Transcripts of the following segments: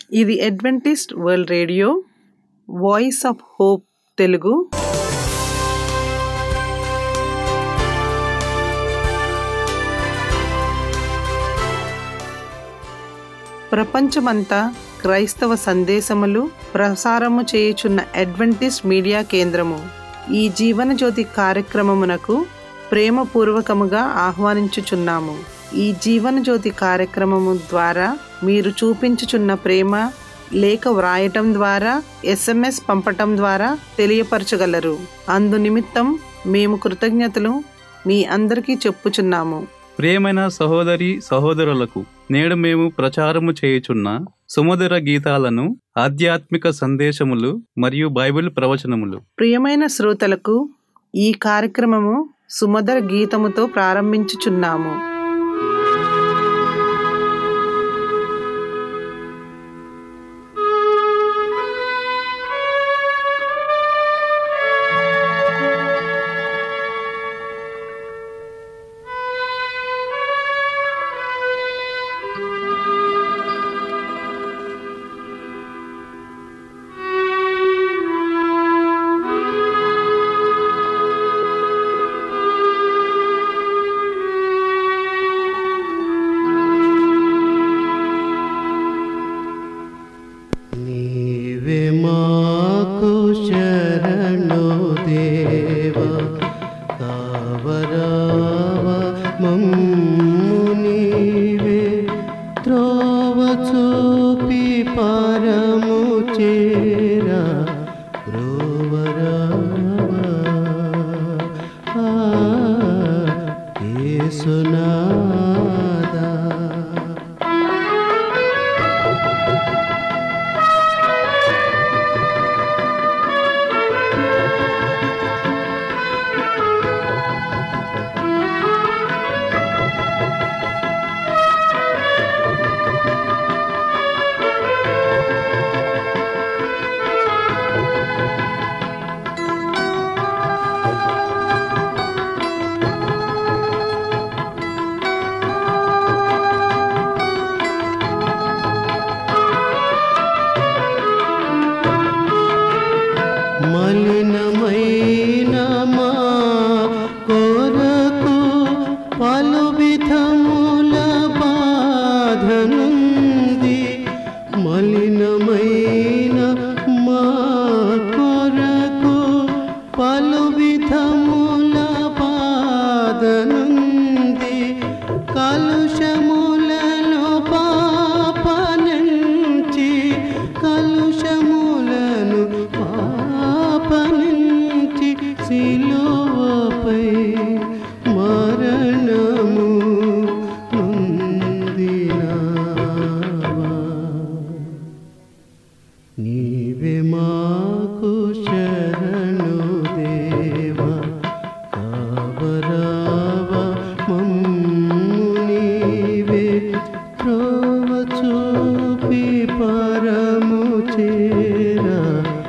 ఇది Adventist world radio voice of hope Telugu ప్రపంచమంతా క్రైస్తవ సందేశములు ప్రసారము చేయుచున్న అడ్వెంటిస్ట్ మీడియా కేంద్రము ఈ జీవన జ్యోతి కార్యక్రమమునకు ప్రేమపూర్వకముగా ఆహ్వానించుచున్నాము ఈ జీవన జ్యోతి కార్యక్రమము ద్వారా మీరు చూపించుచున్న ప్రేమ లేఖ వ్రాయటం ద్వారా ఎస్ఎంఎస్ పంపటం ద్వారా తెలియపరచగలరు అందు నిమిత్తం మేము కృతజ్ఞతలు మీ అందరికీ చెప్పుచున్నాము ప్రియమైన సహోదరి సహోదరులకు నేడు మేము ప్రచారము చేయుచున్న సుమధుర గీతాలను ఆధ్యాత్మిక సందేశములు మరియు బైబిల్ ప్రవచనములు ప్రియమైన శ్రోతలకు ఈ కార్యక్రమము సుమధుర గీతముతో ప్రారంభించుచున్నాము నీవే మాకు శరణు దేవా కావరావ మమ్ము నీవే త్రోవ చూపి పరము చేరా రోవరావా ఆ, యేసునాదా మలినమైన మా కొరకు పలు విధముల బాధనుంది మలినమైన మా కొరకు పలు విధముల బాధనుంది కలుషములను పాపనుంచి కలుషములను పాపనుంచి శిలువపై మరణము నొందినావా నీవే మాకు శరణు దేవా కావరావ మమ్ము నీవే త్రోవ చూపి పరము చేరా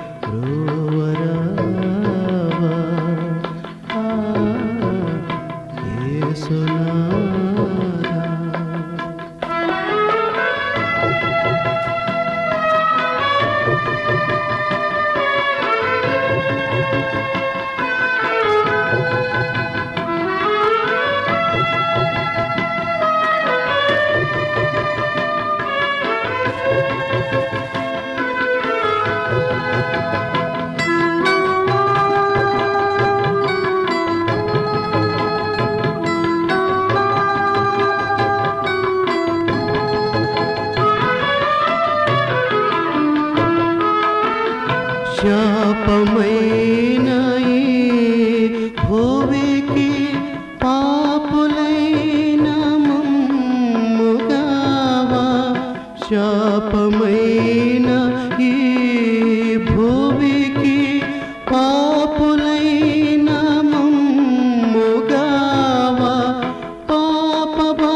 రోవరావా ఆ, యేసునాదా. శాపమైన ఈ భూమికి పాపులైన మమ్ముగావా శాపమైన ఈ భూమికి పాపులైన మమ్ముగావా పాప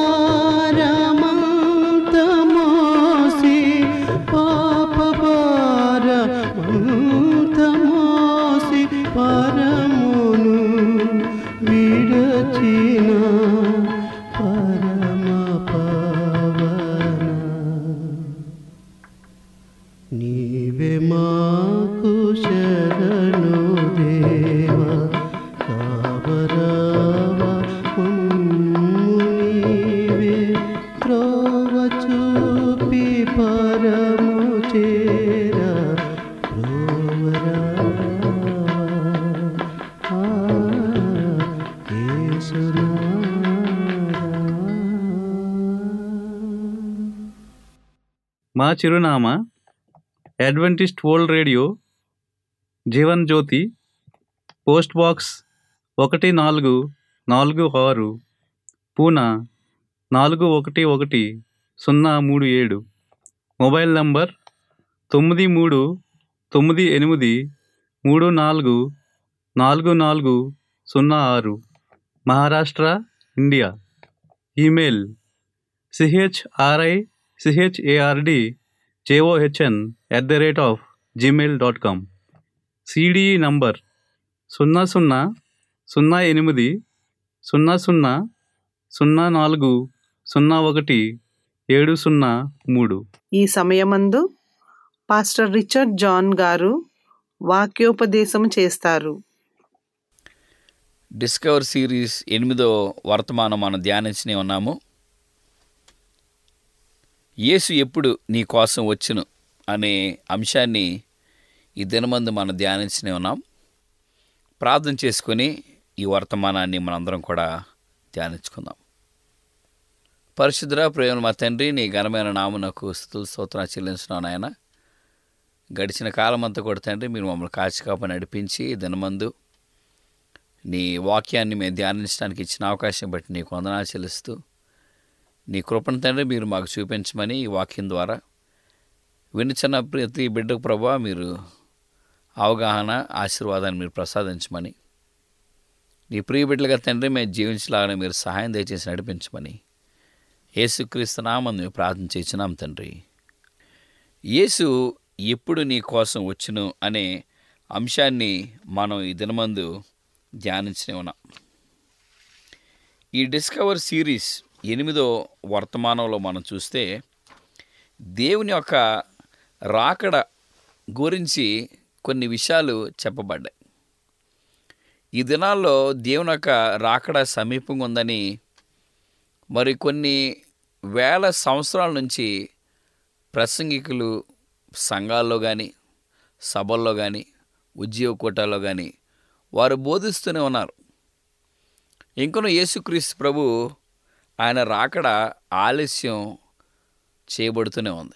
భారమంత మోసి పాప భారమంత మోసి పరమును విడచిన పరమ పవన నీవే మాకు శరణు దేవా కావరావా ఉమ్ము నీవే త్రోవ చూపి పరము చేరా ప్రోవరావా ఆ యేసునాథా మా చిరునామా Adventist world radio Jeevan Jyothi post box ఒకటి నాలుగు నాలుగు ఆరు పూనా నాలుగు ఒకటి ఒకటి సున్నా మూడు ఏడు మొబైల్ నంబర్ తొమ్మిది మూడు తొమ్మిది ఎనిమిది మూడు నాలుగు నాలుగు నాలుగు సున్నా ఆరు Maharashtra India email C H R I C H A R D J O H N at the rate of Gmail dot com C D E number సున్నా సున్నా సున్నా ఎనిమిది సున్నా సున్నా సున్నా నాలుగు సున్నా ఒకటి ఏడు సున్నా మూడు ఈ సమయమందు పాస్టర్ రిచర్డ్ జాన్ గారు వాక్యోపదేశం చేస్తారు డిస్కవర్ సిరీస్ ఎనిమిదో వర్తమానం మనం ధ్యానించనే ఉన్నాము యేసు ఎప్పుడు నీ కోసం వచ్చును అనే అంశాన్ని ఈ దినమందు మనం ధ్యానించనే ఉన్నాం ప్రార్థన చేసుకొని ఈ వర్తమానాన్ని మనందరం కూడా ధ్యానించుకుందాం పరిశుద్ధ ప్రేమ మా తండ్రి నీ ఘనమైన నామునకు స్థుతుల స్తోత్రం చెల్లించున్నాను ఆయన గడిచిన కాలం అంతా కూడా తండ్రి మీరు మమ్మల్ని కాచి కాప నడిపించి ఈ దినమందు నీ వాక్యాన్ని మేము ధ్యానించడానికి ఇచ్చిన అవకాశం బట్టి నీకు వందనాలు చెల్లిస్తూ నీ కృపను తండ్రి మీరు మాకు చూపించమని ఈ వాక్యం ద్వారా వినిచిన ప్రతి బిడ్డకు ప్రభా మీరు అవగాహన ఆశీర్వాదాన్ని మీరు ప్రసాదించమని నీ ప్రియ బిడ్డలుగా తండ్రి మేము జీవించలాగానే మీరు సహాయం దయచేసి నడిపించమని యేసుక్రీస్తు నామం మేము ప్రార్థన చేసినాం తండ్రి యేసు ఎప్పుడు నీ కోసం వచ్చును అనే అంశాన్ని మనం ఈ దినమందు ధ్యానించనే ఉన్నాం ఈ డిస్కవర్ సిరీస్ ఎనిమిదో వర్తమానంలో మనం చూస్తే దేవుని యొక్క రాకడ గురించి కొన్ని విషయాలు చెప్పబడ్డాయి ఈ దినాల్లో దేవుని యొక్క రాకడ సమీపంగా ఉందని మరి కొన్ని వేల సంవత్సరాల నుంచి ప్రసంగికులు సంఘాల్లో కానీ సభల్లో కానీ ఉద్యోగ కోటాల్లో కానీ వారు బోధిస్తూనే ఉన్నారు ఇంకనూ యేసుక్రీస్తు ప్రభు ఆయన రాకడ ఆలస్యం చేయబడుతూనే ఉంది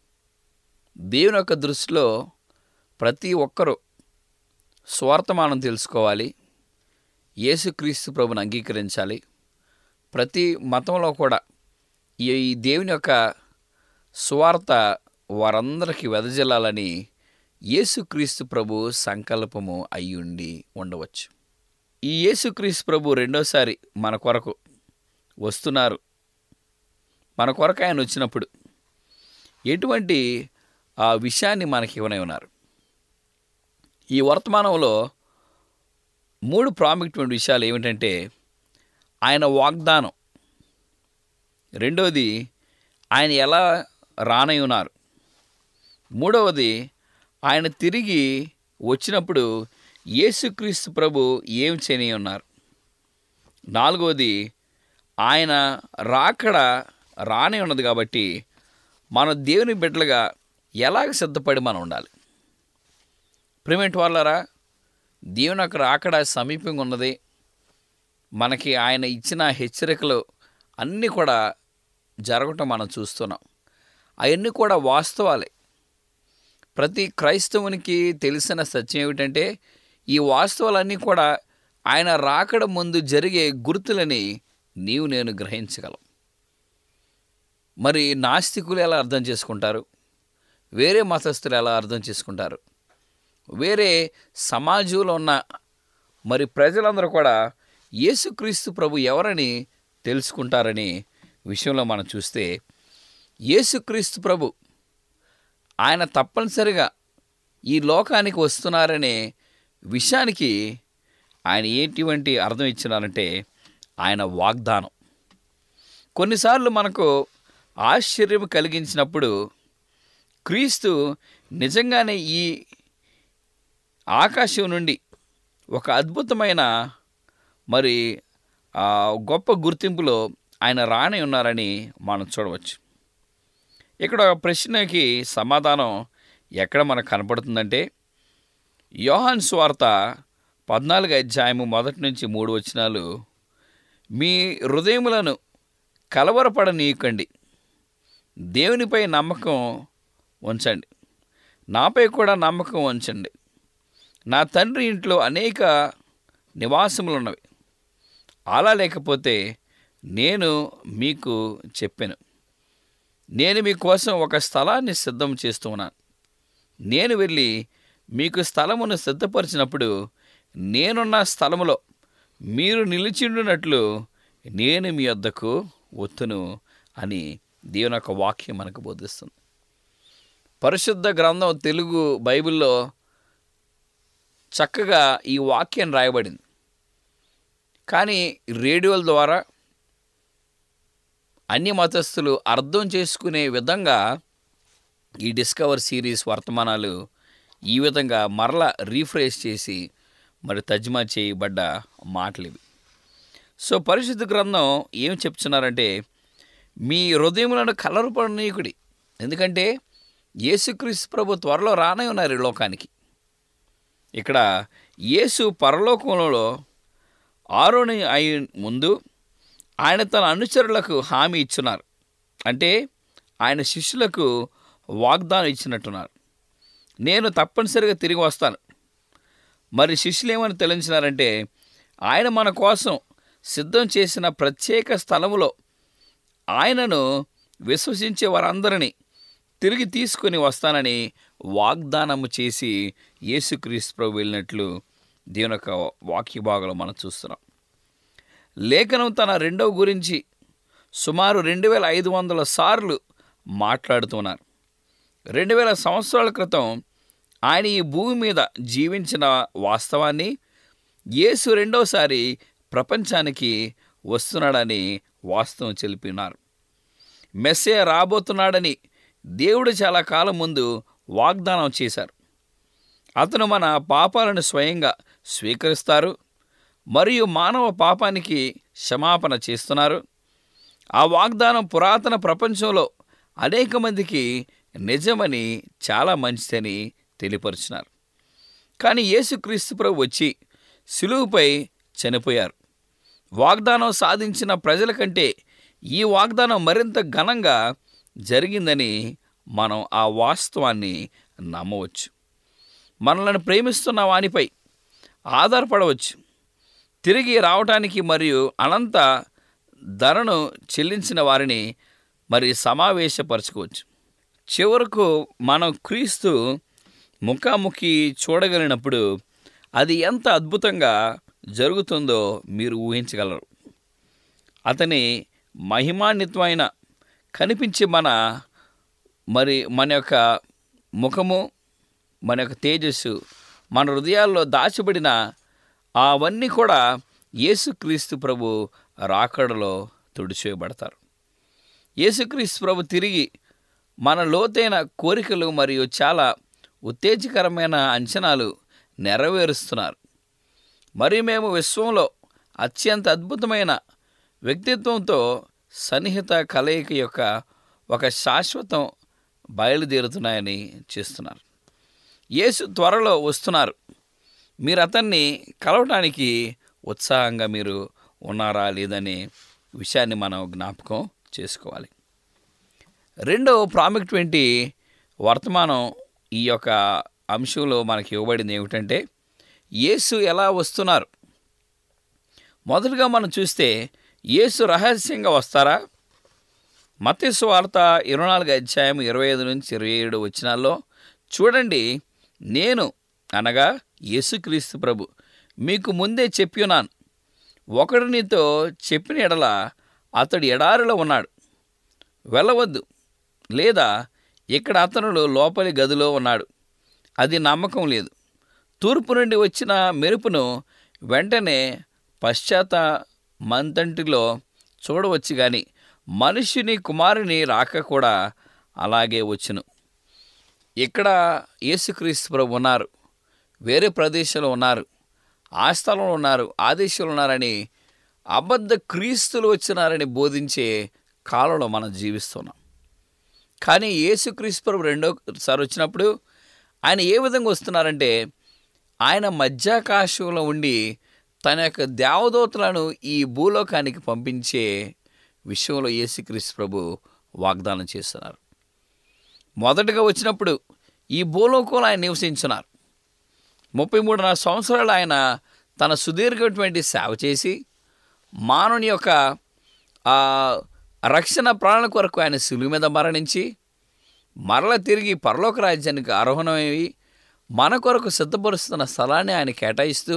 దేవుని యొక్క దృష్టిలో ప్రతి ఒక్కరూ స్వార్థమానం తెలుసుకోవాలి యేసుక్రీస్తు ప్రభుని అంగీకరించాలి ప్రతి మతంలో కూడా ఈ ఈ దేవుని యొక్క స్వార్థ వారందరికీ వెదజల్లాలని యేసుక్రీస్తు ప్రభు సంకల్పము అయ్యుండి ఉండవచ్చు ఈ యేసుక్రీస్తు ప్రభు రెండోసారి మన కొరకు వస్తున్నారు మన కొరకు ఆయన వచ్చినప్పుడు ఎటువంటి ఆ విషయాన్ని మనకి ఇవ్వనై ఉన్నారు ఈ వర్తమానంలో మూడు ప్రాముఖ్యమైన విషయాలు ఏమిటంటే ఆయన వాగ్దానం రెండవది ఆయన ఎలా రానై ఉన్నారు మూడవది ఆయన తిరిగి వచ్చినప్పుడు యేసుక్రీస్తు ప్రభు ఏం చేయని ఉన్నారు నాలుగవది ఆయన రాకడ రానే ఉన్నది కాబట్టి మన దేవుని బిడ్డలుగా ఎలాగ సిద్ధపడి మనం ఉండాలి ప్రిమెంట్ వాళ్ళరా దేవుని యొక్క రాకడ సమీపంగా ఉన్నది మనకి ఆయన ఇచ్చిన హెచ్చరికలు అన్నీ కూడా జరగటం మనం చూస్తున్నాం అవన్నీ కూడా వాస్తవాలే ప్రతి క్రైస్తవునికి తెలిసిన సత్యం ఏమిటంటే ఈ వాస్తవాలన్నీ కూడా ఆయన రాకడ ముందు జరిగే గుర్తులని నీవు నేను గ్రహించగలం మరి నాస్తికులు ఎలా అర్థం చేసుకుంటారు వేరే మతస్థులు ఎలా అర్థం చేసుకుంటారు వేరే సమాజంలో ఉన్న మరి ప్రజలందరూ కూడా యేసుక్రీస్తు ప్రభు ఎవరని తెలుసుకుంటారని విషయంలో మనం చూస్తే యేసుక్రీస్తు ప్రభు ఆయన తప్పనిసరిగా ఈ లోకానికి వస్తున్నారనే విషయానికి ఆయన ఎటువంటి అర్థం ఇచ్చినారంటే ఆయన వాగ్దానం కొన్నిసార్లు మనకు ఆశ్చర్యం కలిగించినప్పుడు క్రీస్తు నిజంగానే ఈ ఆకాశం నుండి ఒక అద్భుతమైన మరి ఆ, గొప్ప గుర్తింపులో ఆయన రాని ఉన్నారని మనం చూడవచ్చు ఇక్కడ ఒక ప్రశ్నకి సమాధానం ఎక్కడ మనకు కనపడుతుందంటే యోహాన్ స్వార్త పద్నాలుగు అధ్యాయము మొదటి నుంచి మూడు వచనాలు మీ హృదయములను కలవరపడనీయకండి దేవునిపై నమ్మకం ఉంచండి నాపై కూడా నమ్మకం ఉంచండి నా తండ్రి ఇంట్లో అనేక నివాసములు ఉన్నవి అలా లేకపోతే నేను మీకు చెప్పాను నేను మీకోసం ఒక స్థలాన్ని సిద్ధం చేస్తూ ఉన్నాను నేను వెళ్ళి మీకు స్థలమును సిద్ధపరిచినప్పుడు నేనున్న స్థలములో మీరు నిలిచిండునట్లు నేను మీ వద్దకు ఒత్తును అని దేవుని యొక్క వాక్యం మనకు బోధిస్తుంది పరిశుద్ధ గ్రంథం తెలుగు బైబిల్లో చక్కగా ఈ వాక్యం రాయబడింది కానీ రేడియోల ద్వారా అన్య మతస్థులు అర్థం చేసుకునే విధంగా ఈ డిస్కవర్ సిరీస్ వర్తమానాలు ఈ విధంగా మరల రీఫ్రెష్ చేసి మరి తర్జుమా చేయబడ్డ మాటలు ఇవి సో పరిశుద్ధ గ్రంథం ఏం చెప్తున్నారంటే మీ హృదయములను కలరపడనీయుకుడి ఎందుకంటే యేసుక్రీస్తు ప్రభు త్వరలో రానే ఉన్నారు ఈ లోకానికి ఇక్కడ యేసు పరలోకంలో ఆరోని అయి ముందు ఆయన తన అనుచరులకు హామీ ఇచ్చున్నారు అంటే ఆయన శిష్యులకు వాగ్దానం ఇచ్చినట్టున్నారు నేను తప్పనిసరిగా తిరిగి వస్తాను మరి శిష్యులు ఏమని తెలించినారంటే ఆయన మన కోసం సిద్ధం చేసిన ప్రత్యేక స్థలములో ఆయనను విశ్వసించే వారందరినీ తిరిగి తీసుకొని వస్తానని వాగ్దానము చేసి యేసుక్రీస్తు ప్రభు వెళ్ళినట్లు దేవుని యొక్క వాక్య భాగంలో మనం చూస్తున్నాం లేఖనం తన రెండవ గురించి సుమారు రెండు వేల ఐదు వందల సార్లు మాట్లాడుతున్నారు రెండు వేల సంవత్సరాల క్రితం ఆయన ఈ భూమి మీద జీవించిన వాస్తవాన్ని యేసు రెండోసారి ప్రపంచానికి వస్తున్నాడని వాస్తవం తెలిపినారు మెస్సే రాబోతున్నాడని దేవుడు చాలా కాలం ముందు వాగ్దానం చేశారు అతను మన పాపాలను స్వయంగా స్వీకరిస్తారు మరియు మానవ పాపానికి క్షమాపణ చేస్తున్నారు ఆ వాగ్దానం పురాతన ప్రపంచంలో అనేక మందికి నిజమని చాలా మంచిదని తెలియపరిచినారు కానీ యేసుక్రీస్తు ప్రభు వచ్చి సిలువుపై చనిపోయారు వాగ్దానం సాధించిన ప్రజల కంటే ఈ వాగ్దానం మరింత ఘనంగా జరిగిందని మనం ఆ వాస్తవాన్ని నమ్మవచ్చు మనల్ని ప్రేమిస్తున్న వానిపై ఆధారపడవచ్చు తిరిగి రావటానికి మరియు అనంత ధరను చెల్లించిన వారిని మరి సమావేశపరచుకోవచ్చు చివరకు మనం క్రీస్తు ముఖాముఖి చూడగలిగినప్పుడు అది ఎంత అద్భుతంగా జరుగుతుందో మీరు ఊహించగలరు అతని మహిమాన్వితమైన కనిపించే మన మరి మన యొక్క ముఖము మన యొక్క తేజస్సు మన హృదయాల్లో దాచబడిన అవన్నీ కూడా యేసుక్రీస్తు ప్రభు రాకడలో తుడిచేయబడతారు యేసుక్రీస్తు ప్రభు తిరిగి మన లోతైన కోరికలు మరియు చాలా ఉత్తేజకరమైన అంచనాలు నెరవేరుస్తున్నారు మరియు మేము విశ్వంలో అత్యంత అద్భుతమైన వ్యక్తిత్వంతో సన్నిహిత కలయిక యొక్క ఒక శాశ్వతం బయలుదేరుతున్నాయని చేస్తున్నారు యేసు త్వరలో వస్తున్నారు మీరు అతన్ని కలవటానికి ఉత్సాహంగా మీరు ఉన్నారా లేదనే విషయాన్ని మనం జ్ఞాపకం చేసుకోవాలి రెండో ప్రాముఖ్యటువంటి వర్తమానం ఈ యొక్క అంశంలో మనకి ఇవ్వబడింది ఏమిటంటే యేసు ఎలా వస్తున్నారు మొదటగా మనం చూస్తే యేసు రహస్యంగా వస్తారా మత్స్సు వార్త ఇరవై నాలుగు అధ్యాయం ఇరవై ఐదు నుంచి ఇరవై ఏడు వచ్చినాల్లో చూడండి నేను అనగా యేసుక్రీస్తు ప్రభు మీకు ముందే చెప్పినాను ఒకడు నీతో చెప్పిన ఎడల అతడు ఎడారిలో ఉన్నాడు వెళ్ళవద్దు లేదా ఇక్కడ అతనుడు లోపలి గదిలో ఉన్నాడు అది నమ్మకం లేదు తూర్పు నుండి వచ్చిన మెరుపును వెంటనే పశ్చాత్త మంతంటిలో చూడవచ్చు కానీ మనుష్యుని కుమారుని రాక కూడా అలాగే వచ్చును ఇక్కడ యేసుక్రీస్తు ప్రభు ఉన్నారు వేరే ప్రదేశంలో ఉన్నారు ఆ స్థలంలో ఉన్నారు ఆ దేశంలో ఉన్నారని అబద్ధ క్రీస్తులు వచ్చినారని బోధించే కాలంలో మనం జీవిస్తున్నాం కానీ యేసుక్రీస్తు ప్రభు రెండోసారి వచ్చినప్పుడు ఆయన ఏ విధంగా వస్తున్నారంటే ఆయన మధ్యాకాశంలో ఉండి తన యొక్క దేవదూతలను ఈ భూలోకానికి పంపించే విషయంలో యేసుక్రీస్తు ప్రభు వాగ్దానం చేస్తున్నారు మొదటగా వచ్చినప్పుడు ఈ భూలోకంలో ఆయన నివసించున్నారు ముప్పై మూడున్నర సంవత్సరాలు ఆయన తన సుదీర్ఘమైనటువంటి సేవ చేసి మానవుని యొక్క ఆ, రక్షణ ప్రాణాల కొరకు ఆయన సిలువ మీద మరణించి మరల తిరిగి పరలోక రాజ్యానికి అర్హణమయ్యి మన కొరకు సిద్ధపరుస్తున్న స్థలాన్ని ఆయన కేటాయిస్తూ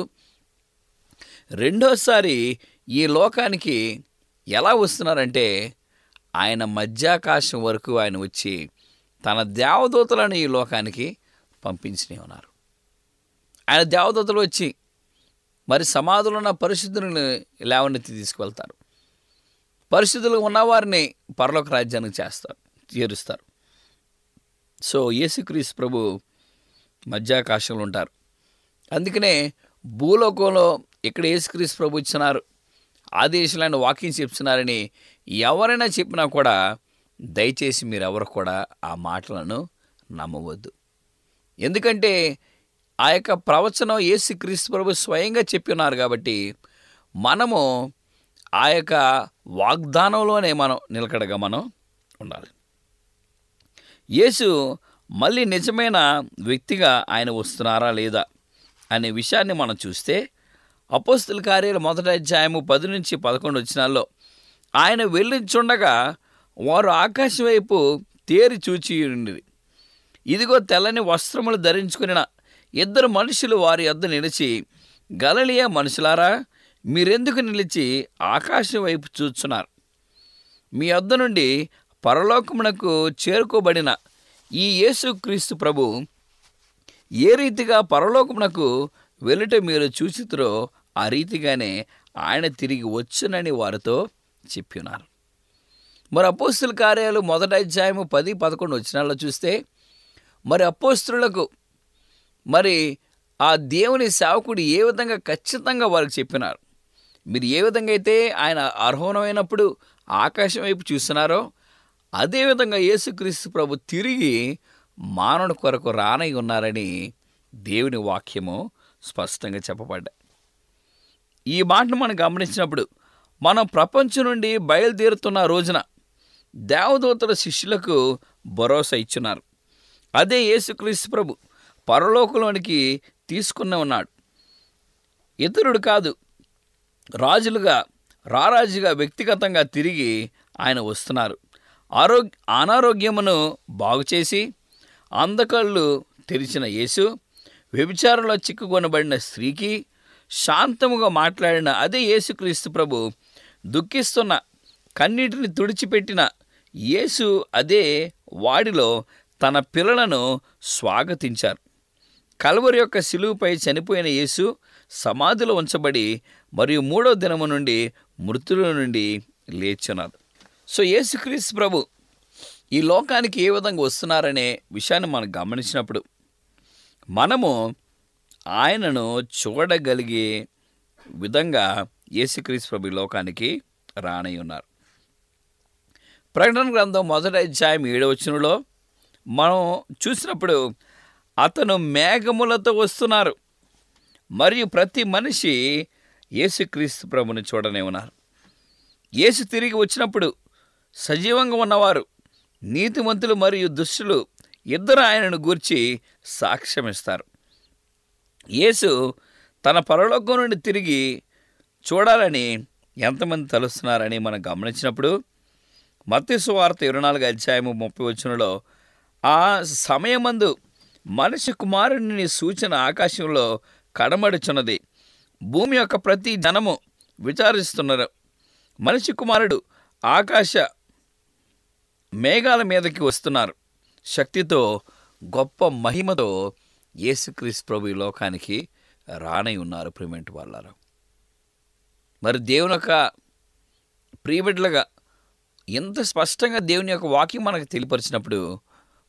రెండోసారి ఈ లోకానికి ఎలా వస్తున్నారంటే ఆయన మధ్యాకాశం వరకు ఆయన వచ్చి తన దేవదూతలను ఈ లోకానికి పంపించినవి ఉన్నారు ఆయన దేవదూతలు వచ్చి మరి సమాధులు ఉన్న పరిశుద్ధులను లేవనెత్తి తీసుకువెళ్తారు పరిశుద్ధులు ఉన్నవారిని పరలోక రాజ్యానికి చేస్తారు చేరుస్తారు సో యేసుక్రీస్తు ప్రభు మధ్యాకాశంలో ఉంటారు అందుకనే భూలోకంలో ఇక్కడ యేసుక్రీస్తు ప్రభు ఇచ్చినారు ఆ దేశంలో ఆయన వాకింగ్ చెప్తున్నారని ఎవరైనా చెప్పినా కూడా దయచేసి మీరు ఎవరు కూడా ఆ మాటలను నమ్మవద్దు ఎందుకంటే ఆ యొక్క ప్రవచనం యేసుక్రీస్తు ప్రభు స్వయంగా చెప్పి ఉన్నారు కాబట్టి మనము ఆ యొక్క వాగ్దానంలోనే మనం నిలకడగా మనం ఉండాలి యేసు మళ్ళీ నిజమైన వ్యక్తిగా ఆయన వస్తున్నారా లేదా అనే విషయాన్ని మనం చూస్తే అపోస్తుల కార్యాలు మొదటి అధ్యాయము పది నుంచి పదకొండు వచ్చినాల్లో ఆయన వెళ్ళిచుండగా వారు ఆకాశం వైపు తేరి చూచి ఉండిరి ఇదిగో తెల్లని వస్త్రములు ధరించుకున్న ఇద్దరు మనుషులు వారి యొద్ద నిలిచి గలలియా మనుషులారా మీరెందుకు నిలిచి ఆకాశం వైపు చూస్తున్నారు మీ వద్ద నుండి పరలోకమునకు చేరుకోబడిన ఈ యేసుక్రీస్తు ప్రభు ఏ రీతిగా పరలోకమునకు వెలుట మీరు చూసితురో ఆ రీతిగానే ఆయన తిరిగి వచ్చునని వారితో చెప్పినారు మరి అపోస్తుల కార్యాలు మొదటి అధ్యాయము పది పదకొండు వచ్చినాల్లో చూస్తే మరి అపోస్తులకు మరి ఆ దేవుని సేవకుడు ఏ విధంగా ఖచ్చితంగా వారికి చెప్పినారు మీరు ఏ విధంగా అయితే ఆయన అర్హమైనప్పుడు ఆకాశం వైపు చూస్తున్నారో అదేవిధంగా యేసుక్రీస్తు ప్రభు తిరిగి మానవుని కొరకు రానై ఉన్నారని దేవుని వాక్యము స్పష్టంగా చెప్పబడ్డాయి ఈ మాటను మనం గమనించినప్పుడు మనం ప్రపంచం నుండి బయలుదేరుతున్న రోజున దేవదూతల శిష్యులకు భరోసా ఇచ్చున్నారు అదే యేసుక్రీస్తు ప్రభు పరలోకంలోనికి తీసుకున్న ఉన్నాడు ఇతరుడు కాదు రాజులుగా రారాజుగా వ్యక్తిగతంగా తిరిగి ఆయన వస్తున్నారు ఆరోగ్య అనారోగ్యమును బాగుచేసి అందకళ్ళు తెరిచిన యేసు వ్యభిచారంలో చిక్కుకొనబడిన స్త్రీకి శాంతముగా మాట్లాడిన అదే యేసుక్రీస్తు ప్రభు దుఃఖిస్తున్న కన్నీటిని తుడిచిపెట్టిన యేసు అదే వాడిలో తన పిల్లలను స్వాగతించారు కల్వరి యొక్క శిలువుపై చనిపోయిన యేసు సమాధిలో ఉంచబడి మరియు మూడో దినము నుండి మృతుల నుండి లేచున్నారు సో యేసుక్రీస్తు ప్రభు ఈ లోకానికి ఏ విధంగా వస్తున్నారనే విషయాన్ని మనం గమనించినప్పుడు మనము ఆయనను చూడగలిగే విధంగా యేసుక్రీస్తు ప్రభు ఈ లోకానికి రానై ఉన్నారు ప్రకటన గ్రంథం మొదటి అధ్యాయం ఏడవ వచనంలో మనం చూసినప్పుడు అతను మేఘములతో వస్తున్నారు మరియు ప్రతి మనిషి యేసుక్రీస్తు ప్రభుని చూడనే ఉన్నారు యేసు తిరిగి వచ్చినప్పుడు సజీవంగా ఉన్నవారు నీతిమంతులు మరియు దుష్టులు ఇద్దరు ఆయనను గూర్చి సాక్ష్యమిస్తారు యేసు తన పరలోకం నుండి తిరిగి చూడాలని ఎంతమంది తలుస్తున్నారని మనం గమనించినప్పుడు మత్స్సు వార్త ఇరవై నాలుగు అధ్యాయము ముప్పై వచ్చినలో ఆ సమయమందు మనిషి కుమారుని సూచన ఆకాశంలో కడమడుచున్నది భూమి యొక్క ప్రతి జనము విచారిస్తున్నారు మనిషి కుమారుడు ఆకాశ మేఘాల మీదకి వస్తున్నారు శక్తితో గొప్ప మహిమతో యేసుక్రీస్తు ప్రభు ఈ లోకానికి రానై ఉన్నారు ప్రిమెంట్ వాళ్ళారు మరి దేవుని యొక్క ప్రియబిడ్డలుగా ఎంత స్పష్టంగా దేవుని యొక్క వాక్యం మనకు తెలియపరిచినప్పుడు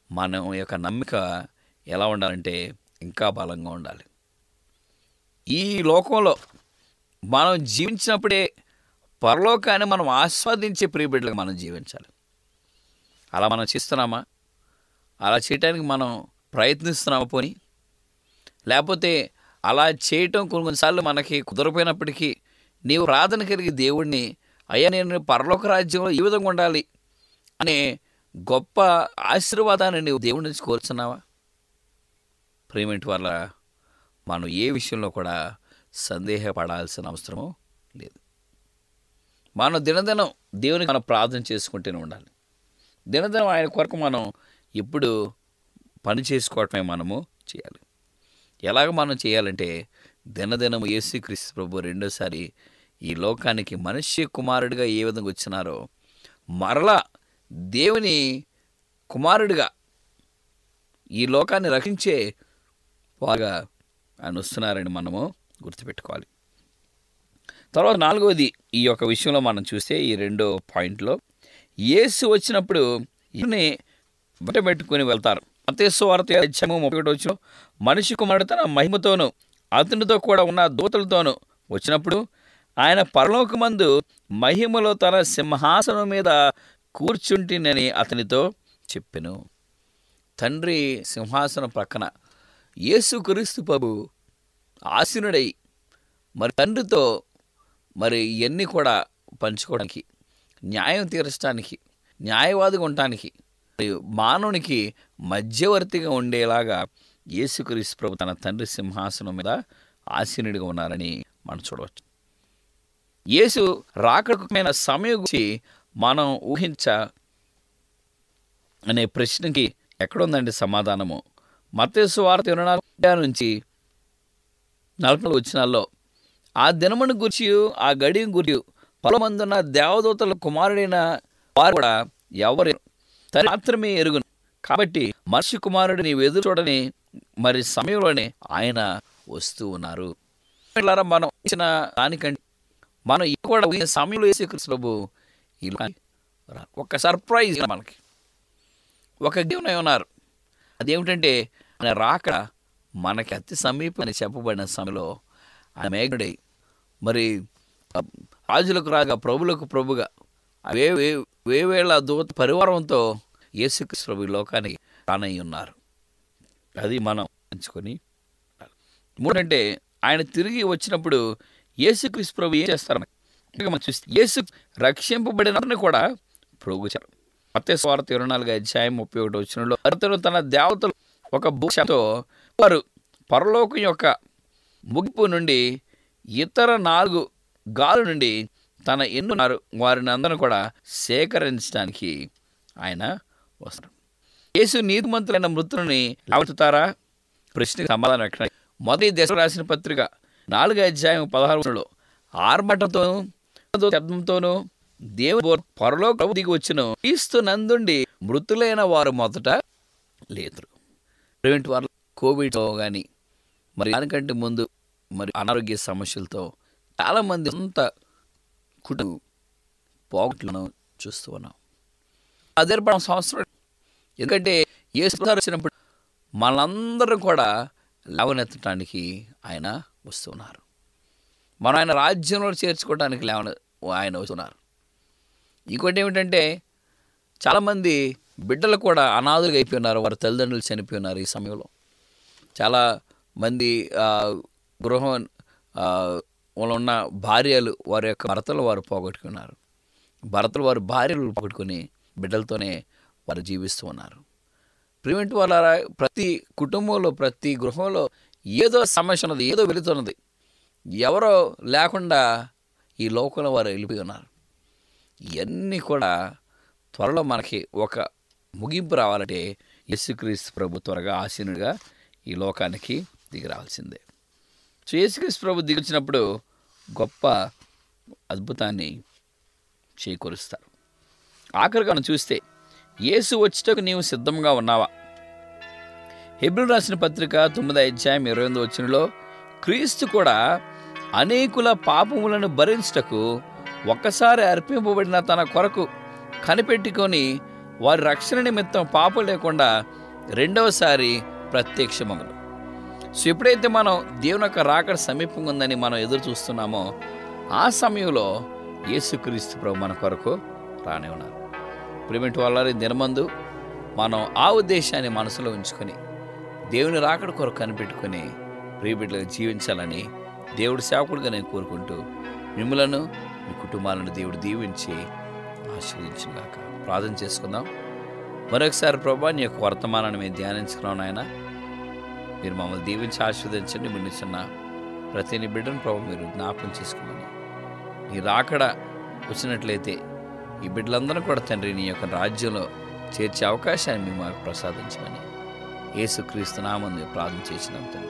మన యొక్క నమ్మిక ఎలా ఉండాలంటే ఇంకా బలంగా ఉండాలి ఈ లోకంలో మనం జీవించినప్పుడే పరలోకాన్ని మనం ఆస్వాదించే ప్రియబిడ్డలుగా మనం జీవించాలి అలా మనం చేస్తున్నామా అలా చేయటానికి మనం ప్రయత్నిస్తున్నామా పోని లేకపోతే అలా చేయటం కొన్ని కొన్నిసార్లు మనకి కుదరపోయినప్పటికీ నీవు ప్రార్థన కలిగి దేవుడిని అయ్యా నేను పరలోక రాజ్యంలో ఈ విధంగా ఉండాలి అనే గొప్ప ఆశీర్వాదాన్ని నీవు దేవుడి నుంచి కోరుచున్నావా ప్రేమేంటి వల్ల మనం ఏ విషయంలో కూడా సందేహపడాల్సిన అవసరం లేదు మనం దినదినం దేవునికి మనం ప్రార్థన చేసుకుంటూనే ఉండాలి దినదినం ఆయన కొరకు మనం ఎప్పుడు పని చేసుకోవటమే మనము చేయాలి ఎలాగ మనం చేయాలంటే దినదినం యేసుక్రీస్తు ప్రభు రెండోసారి ఈ లోకానికి మనుష్య కుమారుడిగా ఏ విధంగా వచ్చినారో మరలా దేవుని కుమారుడిగా ఈ లోకాన్ని రక్షించే వాగా ఆయన వస్తున్నారని మనము గుర్తుపెట్టుకోవాలి తర్వాత నాలుగవది ఈ యొక్క విషయంలో మనం చూస్తే ఈ రెండో పాయింట్లో యేసు వచ్చినప్పుడు ఈయన్ని బట్ట పెట్టుకుని వెళ్తారు అంతేసు వార్త అధ్యాయము ముప్పై ఒకటి వచ్చిన మనిషి కుమారుడు తన మహిమతోనూ అతనితో కూడా ఉన్న దూతలతోనూ వచ్చినప్పుడు ఆయన పరలోకమందు మహిమలో తన సింహాసనం మీద కూర్చుంటినని అతనితో చెప్పెను తండ్రి సింహాసనం ప్రక్కన యేసుక్రీస్తు ప్రభు ఆసీనుడై మరి తండ్రితో మరి ఇవన్నీ కూడా పంచుకోవడానికి న్యాయం తీర్చడానికి న్యాయవాదిగా ఉండటానికి మరియు మానవునికి మధ్యవర్తిగా ఉండేలాగా యేసుక్రీస్తు ప్రభు తన తండ్రి సింహాసనం మీద ఆసీనుడిగా ఉన్నారని మనం చూడవచ్చు యేసు రాకడమైన సమయం గురించి మనం ఊహించ అనే ప్రశ్నకి ఎక్కడుందండి సమాధానము మత్తేసు వార్త ఇరవై నాలుగు అధ్యాయం నుంచి నలభై నాలుగు వచ్చినాల్లో ఆ దినమును గురించి ఆ గడియం గురి పొలమందున్న దేవదూతల కుమారుడైన వారు కూడా ఎవరు తను మాత్రమే ఎరుగును కాబట్టి మనిషి కుమారుడు నీవు ఎదురు చూడని మరి సమయంలోనే ఆయన వస్తూ ఉన్నారు పిల్లరా మనం ఇచ్చిన దానికంటే మనం ఈ కూడా ఈ సమయంలో వేసే కృష్ణ ప్రభు ఈ లోకానికి రా- ఒక సర్ప్రైజ్ మనకి ఒక గిఫ్ట్ ఉన్నారు అదేమిటంటే ఆయన రాక మనకి అతి సమీపం అని చెప్పబడిన సమయంలో ఆయన మేఘుడై మరి ఆ, రాజులకు రాగా ప్రభులకు ప్రభుగా అవే వే- వేవేళ దూత పరివారంతో యేసుక్రీస్తు ప్రభు ఈ లోకానికి రానయ్యి ఉన్నారు అది మనం ఎంచుకొని మూడంటే ఆయన తిరిగి వచ్చినప్పుడు యేసుక్రీస్తు ప్రభు ఏం చేస్తారు ఇంకా మనం చూస్తే యేసు రక్షింపబడిన కూడా ప్రోగుచారు మత్తే స్వార్థ ఇరవై నాలుగు అధ్యాయం ముప్పై ఒకటి వచ్చినలో అతను తన దేవతలు ఒక భూషతో వారు పరలోకం యొక్క ముగింపు నుండి ఇతర నాలుగు గాలు నుండి తన ఎన్నున్నారు వారిని అందరూ కూడా సేకరించడానికి ఆయన వస్తారు యేసు నీతిమంతులైన మృతులని లేవతారా ప్రశ్నకు సమాధానం ఎక్కడ మొదటి దశ రాసిన పత్రిక నాలుగు అధ్యాయం పదహారులో ఆర్భటంతోనూ శబ్దంతోనూ దేవుడు పొరలో ప్రభు దిగి వచ్చిన క్రీస్తు నందుండి మృతులైన వారు మొదట లేదురు ప్రైవేట్ వారు కోవిడ్తో కానీ మరి దానికంటే ముందు మరి అనారోగ్య సమస్యలతో చాలామంది సొంత కుటుంబ పోగొట్లను చూస్తూ ఉన్నాం అదే పడం సంవత్సరం ఎందుకంటే ఏ వచ్చినప్పుడు మనందరం కూడా లేవనెత్తడానికి ఆయన వస్తున్నారు మనం ఆయన రాజ్యంలో చేర్చుకోవడానికి లేవన ఆయన వస్తున్నారు ఇంకోటి ఏమిటంటే చాలామంది బిడ్డలు కూడా అనాథులుగా అయిపోయినారు వారి తల్లిదండ్రులు చనిపోయినారు ఈ సమయంలో చాలా మంది ఆ, గృహం ఆ, వాళ్ళ ఉన్న భార్యలు వారి యొక్క భర్తలు వారు పోగొట్టుకున్నారు భర్తలు వారి భార్యలు పోగొట్టుకుని బిడ్డలతోనే వారు జీవిస్తూ ఉన్నారు ప్రివెంట్ వాళ్ళ ప్రతి కుటుంబంలో ప్రతి గృహంలో ఏదో సమస్య ఉన్నది ఏదో వెళుతున్నది ఎవరో లేకుండా ఈ లోకంలో వారు వెళ్ళిపోయి ఉన్నారు ఇవన్నీ కూడా త్వరలో మనకి ఒక ముగింపు రావాలంటే యేసుక్రీస్తు ప్రభు త్వరగా ఆసీనుడిగా ఈ లోకానికి దిగి రావాల్సిందే సో యేసుక్రీస్తు ప్రభు దిగొచ్చినప్పుడు గొప్ప అద్భుతాన్ని చేకూరుస్తారు ఆఖరిగా మనం చూస్తే యేసు వచ్చేటకు నీవు సిద్ధంగా ఉన్నావా హెబ్రిల్ రాసిన పత్రిక తొమ్మిది అధ్యాయం ఇరవై ఎనిమిది వచ్చినలో క్రీస్తు కూడా అనేకుల పాపములను భరించుటకు ఒక్కసారి అర్పింపబడిన తన కొరకు కనిపెట్టుకొని వారి రక్షణ నిమిత్తం పాపం లేకుండా రెండవసారి ప్రత్యక్షమగును సో ఎప్పుడైతే మనం దేవుని యొక్క రాకడ సమీపంగా ఉందని మనం ఎదురు చూస్తున్నామో ఆ సమయంలో యేసుక్రీస్తు ప్రభు మన కొరకు రానే ఉన్నారు ప్రిమెంట్ వాళ్ళ దినమందు మనం ఆ ఉద్దేశాన్ని మనసులో ఉంచుకొని దేవుని రాకడ కొరకు కనిపెట్టుకొని ప్రియబిడ్డలుగా జీవించాలని దేవుడి సేవకుడిగా నేను కోరుకుంటూ మిమ్మలను మీ కుటుంబాలను దేవుడు దీవించి ఆశీర్వదించుగాక ప్రార్థన చేసుకుందాం మరొకసారి ప్రభా నీ యొక్క వర్తమానాన్ని మేము ధ్యానించుకున్నాం ఆయన మీరు మమ్మల్ని దీవించి ఆశీర్వదించండి మీరు చిన్న ప్రతి నీ బిడ్డను ప్రభు మీరు జ్ఞాపకం చేసుకోమని నీ రాకడ వచ్చినట్లయితే ఈ బిడ్డలందరూ కూడా తండ్రి నీ యొక్క రాజ్యంలో చేర్చే అవకాశాన్ని మేము మాకు ప్రసాదించమని యేసుక్రీస్తు నామందు ప్రార్థన చేసినాం తండ్రి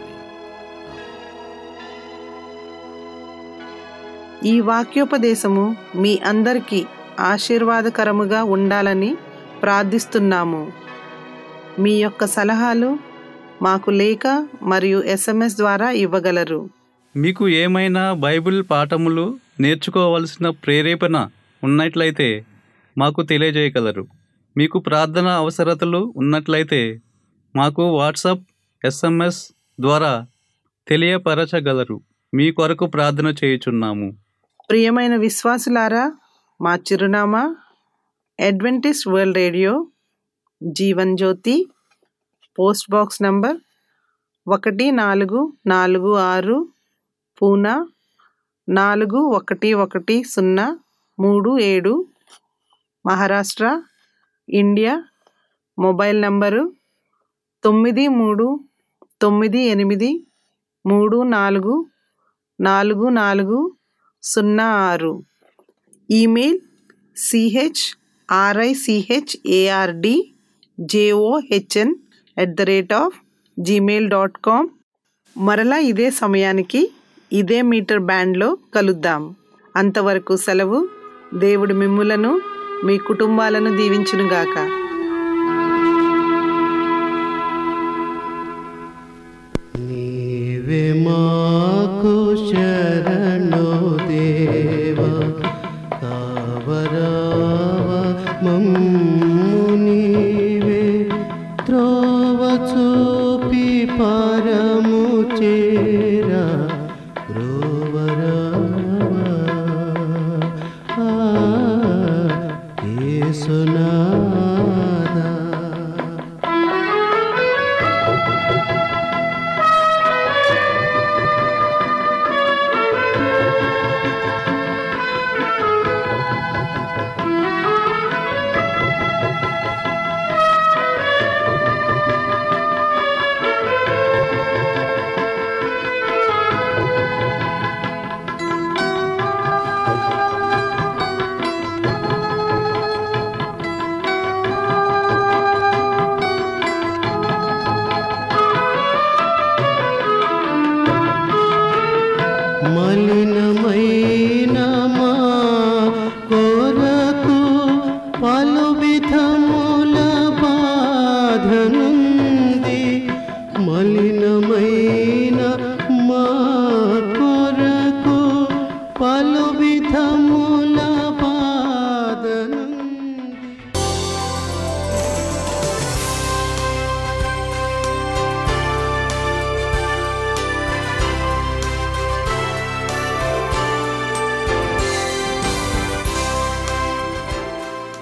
ఈ వాక్యోపదేశము మీ అందరికీ ఆశీర్వాదకరముగా ఉండాలని ప్రార్థిస్తున్నాము మీ యొక్క సలహాలు మాకు లేఖ మరియు ఎస్ఎంఎస్ ద్వారా ఇవ్వగలరు మీకు ఏమైనా బైబిల్ పాఠములు నేర్చుకోవలసిన ప్రేరేపణ ఉన్నట్లయితే మాకు తెలియజేయగలరు మీకు ప్రార్థన అవసరతలు ఉన్నట్లయితే మాకు వాట్సాప్ ఎస్ఎంఎస్ ద్వారా తెలియపరచగలరు మీ కొరకు ప్రార్థన చేయుచున్నాము ప్రియమైన విశ్వాసులారా మా చిరునామా Adventist world radio Jeevan Jyothi post box number ఒకటి నాలుగు నాలుగు ఆరు పూనా నాలుగు ఒకటి ఒకటి సున్నా మూడు ఏడు మహారాష్ట్ర ఇండియా మొబైల్ నంబరు తొమ్మిది మూడు తొమ్మిది ఎనిమిది మూడు నాలుగు నాలుగు నాలుగు సున్నా ఆరు email C H R I C H A R D J O H N at the rate of Gmail dot com మరలా ఇదే సమయానికి ఇదే మీటర్ బ్యాండ్లో కలుద్దాం అంతవరకు సెలవు దేవుడు మిమ్ములను మీ కుటుంబాలను దీవించునుగాక నీవే మాకు శరణు